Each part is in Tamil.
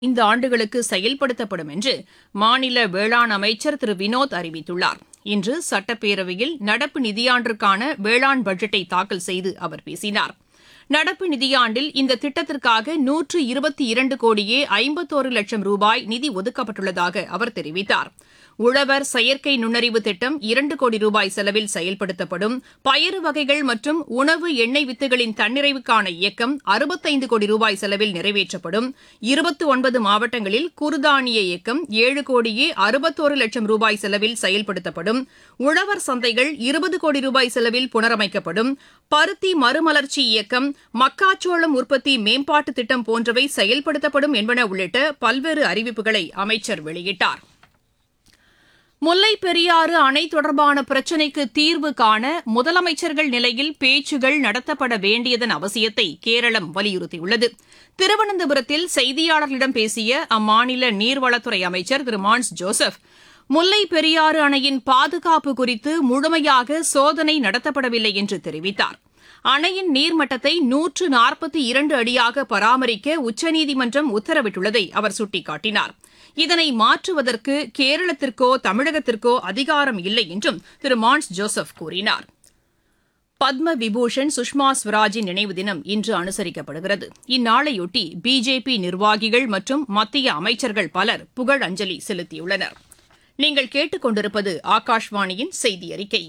இந்த ஆண்டுகளுக்கு செயல்படுத்தப்படும் என்று மாநில வேளாண் அமைச்சர் திரு வினோத் அறிவித்துள்ளார் இன்று சட்டப்பேரவையில் நடப்பு நிதியாண்டிற்கான வேளாண் பட்ஜெட்டை தாக்கல் செய்து அவர் பேசினார் நடப்பு நிதியாண்டில் இந்த திட்டத்திற்காக நூற்று இருபத்தி இரண்டு கோடியே ஐம்பத்தோரு லட்சம் ரூபாய் நிதி ஒதுக்கப்பட்டுள்ளதாக அவர் தெரிவித்தார் உழவர் செயற்கை நுண்ணறிவு திட்டம் இரண்டு கோடி ரூபாய் செலவில் செயல்படுத்தப்படும் பயறு வகைகள் மற்றும் உணவு எண்ணெய் வித்துகளின் தன்னிறைவுக்கான இயக்கம் அறுபத்தைந்து கோடி ரூபாய் செலவில் நிறைவேற்றப்படும் இருபத்தி ஒன்பது மாவட்டங்களில் குறுதானிய இயக்கம் ஏழு கோடியே அறுபத்தோரு லட்சம் ரூபாய் செலவில் செயல்படுத்தப்படும் உழவர் சந்தைகள் இருபது கோடி ரூபாய் செலவில் புனரமைக்கப்படும் பருத்தி மறுமலர்ச்சி இயக்கம் மக்காச்சோளம் உற்பத்தி மேம்பாட்டு திட்டம் போன்றவை செயல்படுத்தப்படும் என்பன உள்ளிட்ட பல்வேறு அறிவிப்புகளை அமைச்சர் வெளியிட்டார் முல்லைப் பெரியாறு அணை தொடர்பான பிரச்சினைக்கு தீர்வு காண முதலமைச்சர்கள் நிலையில் பேச்சுகள் நடத்தப்பட வேண்டியதன் அவசியத்தை கேரளம் வலியுறுத்தியுள்ளது திருவனந்தபுரத்தில் செய்தியாளர்களிடம் பேசிய அம்மாநில நீர்வளத்துறை அமைச்சர் திரு மான்ஸ் ஜோசப் முல்லை பெரியாறு அணையின் பாதுகாப்பு குறித்து முழுமையாக சோதனை நடத்தப்படவில்லை என்று தெரிவித்தார் அணையின் நீர்மட்டத்தை நூற்று நாற்பத்தி இரண்டு அடியாக பராமரிக்க உச்சநீதிமன்றம் உத்தரவிட்டுள்ளதை அவர் சுட்டிக்காட்டினார் இதனை மாற்றுவதற்கு கேரளத்திற்கோ தமிழகத்திற்கோ அதிகாரம் இல்லை என்றும் திரு மான்ஸ் ஜோசப் கூறினார் பத்ம விபூஷன் சுஷ்மா ஸ்வராஜின் நினைவு தினம் இன்று அனுசரிக்கப்படுகிறது இந்நாளையொட்டி பிஜேபி நிர்வாகிகள் மற்றும் மத்திய அமைச்சர்கள் பலர் புகழஞ்சலி செலுத்தியுள்ளனர் நீங்கள் கேட்டுக்கொண்டிருப்பது ஆகாஷ்வாணியின் செய்தி அறிக்கை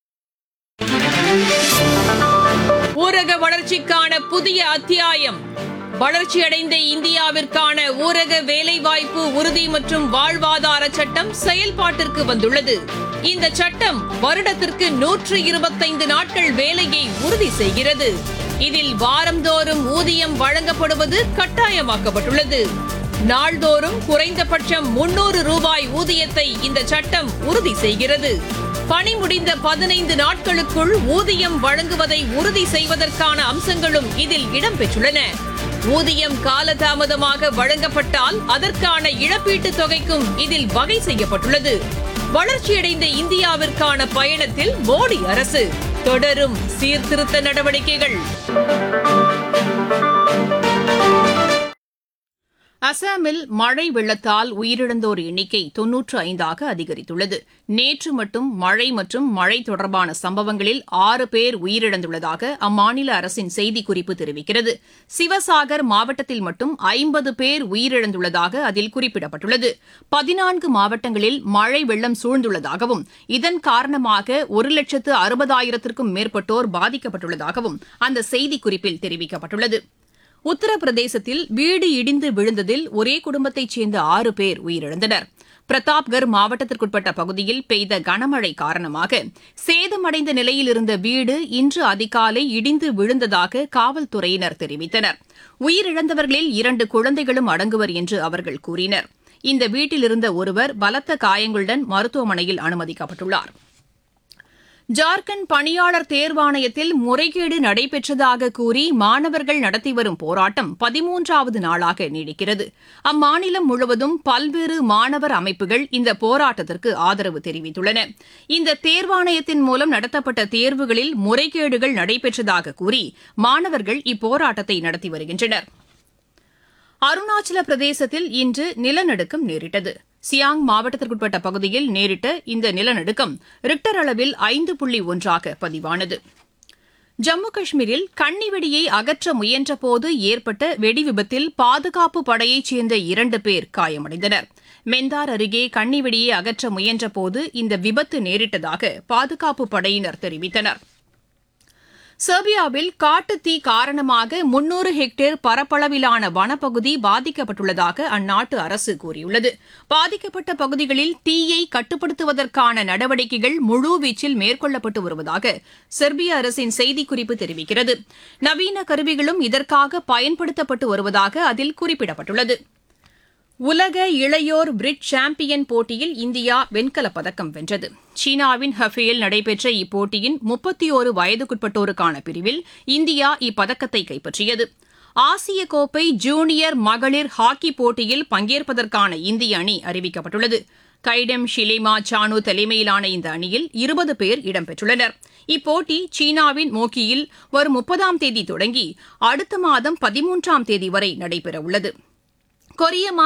ஊரக வளர்ச்சிக்கான புதிய அத்தியாயம் வளர்ச்சியடைந்த இந்தியாவிற்கான ஊரக வேலைவாய்ப்பு உறுதி மற்றும் வாழ்வாதார சட்டம் செயல்பாட்டிற்கு வந்துள்ளது இந்த சட்டம் வருடத்திற்கு நூற்று இருபத்தைந்து நாட்கள் வேலையை உறுதி செய்கிறது இதில் வாரந்தோறும் ஊதியம் வழங்கப்படுவது கட்டாயமாக்கப்பட்டுள்ளது நாள்தோறும் குறைந்தபட்சம் முன்னூறு ரூபாய் ஊதியத்தை இந்த சட்டம் உறுதி செய்கிறது பணி முடிந்த பதினைந்து நாட்களுக்குள் ஊதியம் வழங்குவதை உறுதி செய்வதற்கான அம்சங்களும் இதில் இடம்பெற்றுள்ளன ஊதியம் காலதாமதமாக வழங்கப்பட்டால் அதற்கான இழப்பீட்டுத் தொகைக்கும் இதில் வகை செய்யப்பட்டுள்ளது வளர்ச்சியடைந்த இந்தியாவிற்கான பயணத்தில் மோடி அரசு தொடரும் சீர்திருத்த நடவடிக்கைகள் அசாமில் மழை வெள்ளத்தால் உயிரிழந்தோர் எண்ணிக்கை தொன்னூற்று ஐந்தாக அதிகரித்துள்ளது நேற்று மட்டும் மழை மற்றும் மழை தொடர்பான சம்பவங்களில் ஆறு பேர் உயிரிழந்துள்ளதாக அம்மாநில அரசின் செய்திக்குறிப்பு தெரிவிக்கிறது சிவசாகர் மாவட்டத்தில் மட்டும் ஐம்பது பேர் உயிரிழந்துள்ளதாக அதில் குறிப்பிடப்பட்டுள்ளது பதினான்கு மாவட்டங்களில் மழை வெள்ளம் சூழ்ந்துள்ளதாகவும் இதன் காரணமாக ஒரு லட்சத்து அறுபதாயிரத்திற்கும் மேற்பட்டோர் பாதிக்கப்பட்டுள்ளதாகவும் அந்த செய்திக்குறிப்பில் தெரிவிக்கப்பட்டுள்ளது உத்தரப்பிரதேசத்தில் வீடு இடிந்து விழுந்ததில் ஒரே குடும்பத்தைச் சேர்ந்த ஆறு பேர் உயிரிழந்தனர் பிரதாப்கர் மாவட்டத்திற்குட்பட்ட பகுதியில் பெய்த கனமழை காரணமாக சேதமடைந்த நிலையில் இருந்த வீடு இன்று அதிகாலை இடிந்து விழுந்ததாக காவல்துறையினர் தெரிவித்தனர் உயிரிழந்தவர்களில் இரண்டு குழந்தைகளும் அடங்குவர் என்று அவர்கள் கூறினர் இந்த வீட்டில் இருந்த ஒருவர் பலத்த காயங்களுடன் மருத்துவமனையில் அனுமதிக்கப்பட்டுள்ளார் ஜார்க்கண்ட் பணியாளர் தேர்வாணையத்தில் முறைகேடு நடைபெற்றதாக கூறி மாணவர்கள் நடத்தி வரும் போராட்டம் பதிமூன்றாவது நாளாக நீடிக்கிறது அம்மாநிலம் முழுவதும் பல்வேறு மாணவர் அமைப்புகள் இந்த போராட்டத்திற்கு ஆதரவு தெரிவித்துள்ளன இந்த தேர்வாணையத்தின் மூலம் நடத்தப்பட்ட தேர்வுகளில் முறைகேடுகள் நடைபெற்றதாக கூறி மாணவர்கள் இப்போராட்டத்தை நடத்தி வருகின்றனர் அருணாச்சல பிரதேசத்தில் இன்று நிலநடுக்கம் நேரிட்டது சியாங் மாவட்டத்திற்குட்பட்ட பகுதியில் நேரிட்ட இந்த நிலநடுக்கம் ரிக்டர் அளவில் ஐந்து புள்ளி ஒன்றாக பதிவானது ஜம்மு காஷ்மீரில் கன்னிவெடியை அகற்ற முயன்றபோது ஏற்பட்ட வெடிவிபத்தில் பாதுகாப்பு படையைச் சேர்ந்த இரண்டு பேர் காயமடைந்தனர் மெந்தார் அருகே கன்னிவெடியை அகற்ற முயன்றபோது இந்த விபத்து நேரிட்டதாக பாதுகாப்பு படையினர் தெரிவித்தனர் செர்பியாவில் காட்டுத்தீ காரணமாக முன்னூறு ஹெக்டேர் பரப்பளவிலான வனப்பகுதி பாதிக்கப்பட்டுள்ளதாக அந்நாட்டு அரசு கூறியுள்ளது பாதிக்கப்பட்ட பகுதிகளில் தீயை கட்டுப்படுத்துவதற்கான நடவடிக்கைகள் முழுவீச்சில் மேற்கொள்ளப்பட்டு வருவதாக செர்பிய அரசின் செய்திக்குறிப்பு தெரிவிக்கிறது நவீன கருவிகளும் இதற்காக பயன்படுத்தப்பட்டு வருவதாக அதில் குறிப்பிடப்பட்டுள்ளது உலக இளையோர் பிரிட் சாம்பியன் போட்டியில் இந்தியா வெண்கலப் பதக்கம் வென்றது சீனாவின் ஹஃபேயில் நடைபெற்ற இப்போட்டியின் முப்பத்தி ஒரு வயதுக்குட்பட்டோருக்கான பிரிவில் இந்தியா இப்பதக்கத்தை கைப்பற்றியது ஆசிய கோப்பை ஜூனியர் மகளிர் ஹாக்கி போட்டியில் பங்கேற்பதற்கான இந்திய அணி அறிவிக்கப்பட்டுள்ளது கைடம் ஷிலிமா சானு தலைமையிலான இந்த அணியில் இருபது பேர் இடம்பெற்றுள்ளனர் இப்போட்டி சீனாவின் மோக்கியில் வரும் முப்பதாம் தேதி தொடங்கி அடுத்த மாதம் பதிமூன்றாம் தேதி வரை நடைபெறவுள்ளது கொரிய